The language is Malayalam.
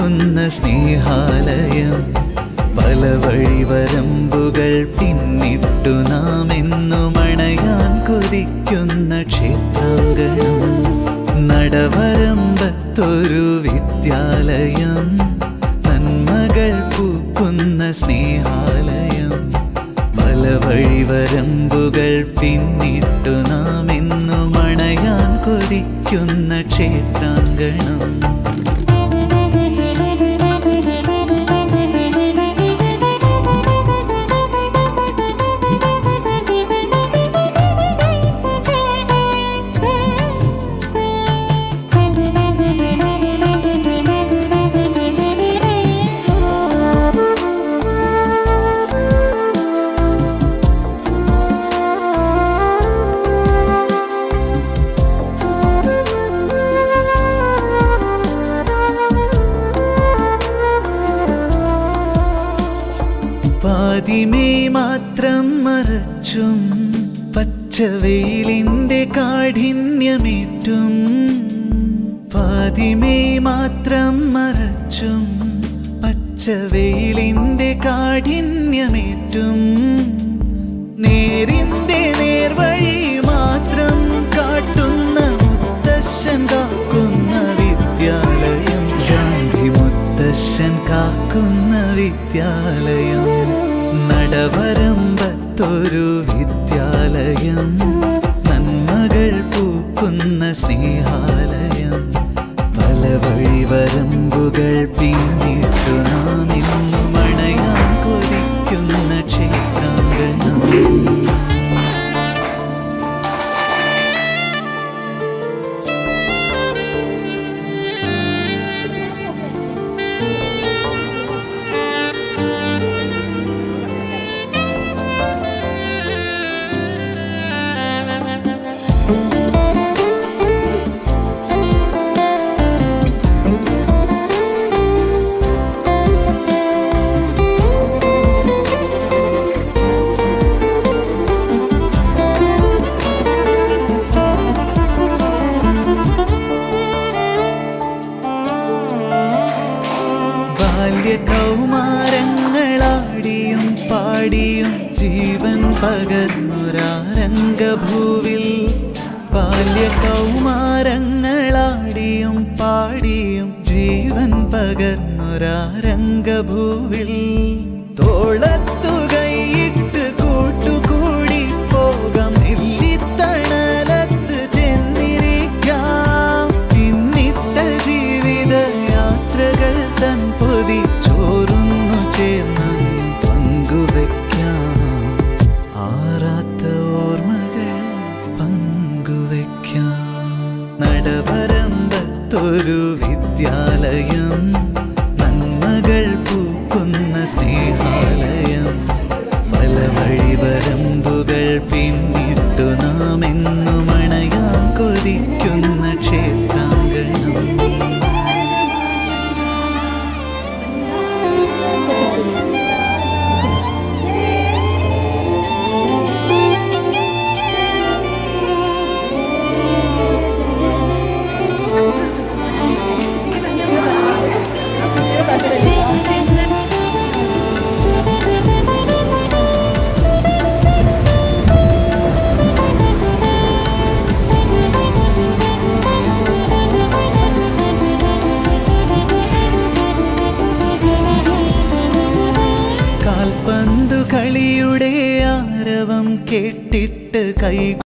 പൂക്കുന്ന സ്നേഹാലയം പല വഴിവരമ്പുകൾ പിന്നിട്ടു നാം എന്നും അണയാൻ കൊതിക്കുന്ന ക്ഷേത്രാങ്കണം നടവരമ്പത്തൊരു വിദ്യാലയം നന്മകൾ പൂക്കുന്ന സ്നേഹാലയം പല വഴിവരമ്പുകൾ പിന്നിട്ടു നാം എന്നും അണയാൻ കൊതിക്കുന്ന ക്ഷേത്രാങ്കണം പാതിമേ മാത്രം മറച്ചും പച്ചവെയിലിൻ്റെ കാഠിന്യമേറ്റും പാതിമേ മാത്രം മറച്ചും പച്ചവെയിലിൻ്റെ കാഠിന്യമേറ്റും നേരിൻ്റെ നേർവഴി മാത്രം കാട്ടുന്ന മുത്തശ്ശൻ കാക്കുന്ന വിദ്യാലയം ഗാന്ധി മുത്തശ്ശൻ കാക്കുന്ന വിദ്യാലയം നടവരമ്പത്തൊരു വിദ്യാലയം നന്മകൾ പൂക്കുന്ന സ്നേഹാലയം പല വഴിവരമ്പുകൾ പിന്നിട്ടു നാം ഇന്നും അണയാൻ കൊതിക്കുന്ന ക്ഷേത്രാങ്കണം ബാല്യകൗമാരങ്ങളാടിയും പാടിയും ജീവൻ പകർന്നൊരാരംഗഭൂവിൽ ബാല്യകൗമാരങ്ങളാടിയും പാടിയും ജീവൻ പകർന്നൊരാരംഗഭൂവിൽ തോളത്തു കൈയിട്ട് കൂട്ടുകൂടി പോകാം നെല്ലിത്തണലത്ത് ചെന്നിരിക്കാം പിന്നിട്ട ജീവിത യാത്രകൾ തൻ പൊതി ചോറുന്നു ചേർന്ന് പങ്കുവെക്കാം ആറാത്ത ഓർമ്മകൾ പങ്കുവെക്കാം നടവരമ്പത്തൊരു വിദ്യാലയം നന്മകൾ പൂക്കുന്ന സ്നേഹാലയം പല വഴിവരമ്പുകൾ പിന്നിട്ടു നാം എന്നും അണയാൻ കൊതിക്കുന്ന ക്ഷേത്രാങ്കണം കാൽപന്തു കളിയുടെ ആരവം കേട്ടിട്ട് കൈ